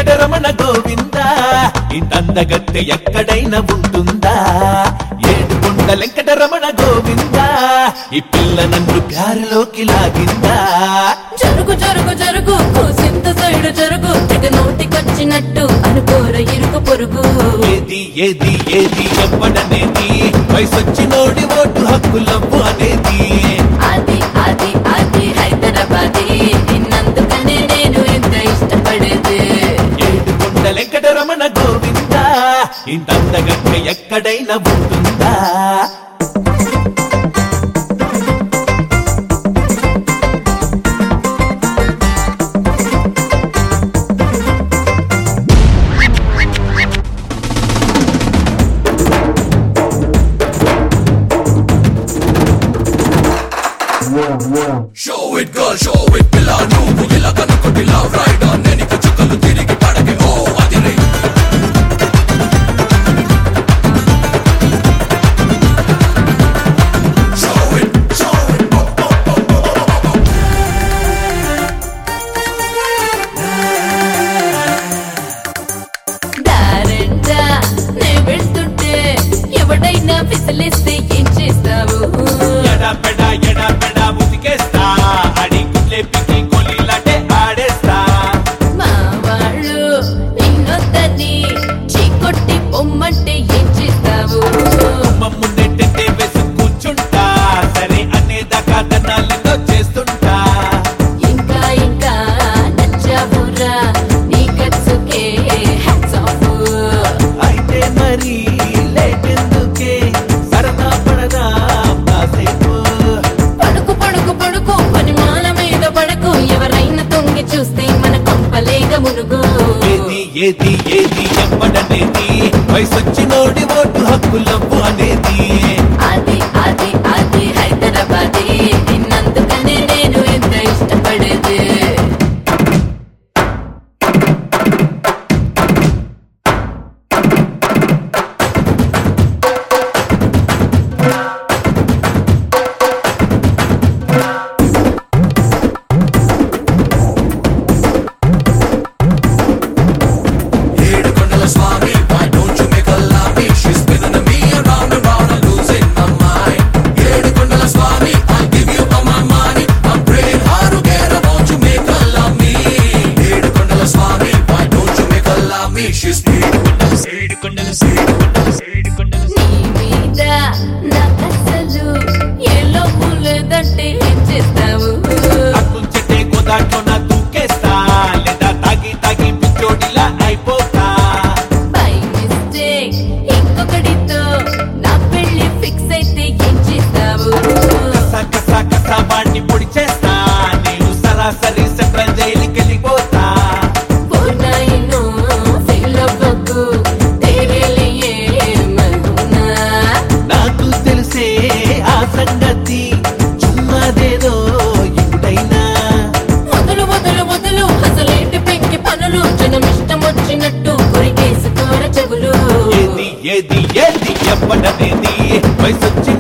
వెంకటరమణ గోవింద ఇంతందగత్తె ఎక్కడైనా ఉంటుందా ఏడుకొండ వెంకటరమణ గోవింద ఈ పిల్ల నన్ను ప్యారులోకి లాగిందా జరుగు జరుగు జరుగు కూసింత సైడు జరుగు తెగ నోటికొచ్చినట్టు అనుకోర ఇరుకు పొరుగు ఏది ఏది ఏది ఎవ్వడనేది వయసొచ్చినోడి ఓటు హక్కులవ్వు అనేది అది అది అది హైదరాబాదీ నిన్నందుకనే నేను ఎంత ఇష్టపడేది ఏడుకొండ వెంకటరమణ గోవింద ఇంతందగత్తె ఎక్కడైనా ఉంటుందా Show it girl, show it పిల్ల నువ్వు ఇలా కనుక్కుంటే లవ్ రైడ్ నేను ఇక చుక్కలు తిరిగి పడకే ఓ అదిరే Show it, show it, దారంటా నే వెళ్తుంటే ఎవడైనా విసిలిస్తే ఏం చేస్తావు ఎడా పెడా ఎడా పెడా ఉతికేస్తా అడి గుడ్లే పికి కొలిలాటే ఆడేస్తా మా వాళ్ళు నిన్నొద్దని చీకొట్టి పొమ్మంటే ఏం చేస్తావు మమ్ము నెట్టెట్టే వేసి కూర్చుంటా సరే అనేదాకా దన్నాలతో చేస్తుంటా ఇంకా ఇంకా నచ్చావురా నీ ఖర్చుకే హ్యాట్స్ ఆఫ్ అయితే మరి లేట్ ఎందుకే సరదా పడదా కాసేపు పడుకు పడుకు పడుకు పని మాల మీద పడకు ఎవరైనా తొంగి చూస్తే మన కొంపలేగ మునుగు ఏది ఏది ఏది ఎవ్వడనేది వయసొచ్చినోడి ఓటు హక్కులవ్వు అనేది అది అది అది హైదరాబాదీ నిన్నందుకనే నేను ఎంత ఇష్టపడేది ఏడు కొండల స్వామి why don't you make a love me she's spinning me around and round I'm losing my mind ఏడు కొండల స్వామి I'll give you all my money I'm praying hard to get her won't you make a love me ఏడు కొండల స్వామి why don't you make a love me she's ఏడు కొండల నీ మీద నాకసలు ఏ లోపు లేదంటే ఏం చేస్తావు అక్కుంచెట్టే గోదాట్లో నా దూకేస్తా లేదా తాగి తాగి పిచ్చోడిలా అయిపోతా బై మిస్టేక్ ఇంకొకడితో నా పెళ్లి ఫిక్స్ అయితే ఏం చేస్తావు కసా కసా కసా వాడిని పొడి చేస్తా నేను సరాసరి సెంట్రల్ జైలుకి వెళ్ళిపోతా పూర్ణాయిను ఫెయిల్ అవ్వకు తేరే లియే మగునా నాకు తెలిసే ఆ సంగతి చుమ్మాదేదో ఇప్పుడైనా మొదలు మొదలు మొదలు అసలేంటి పెంకి పనులు జనం ఇష్టం వచ్చినట్టు కొరికేసుకోర చెవులు ఏది ఏది ఏది ఎవ్వడనేది వయసొచ్చిన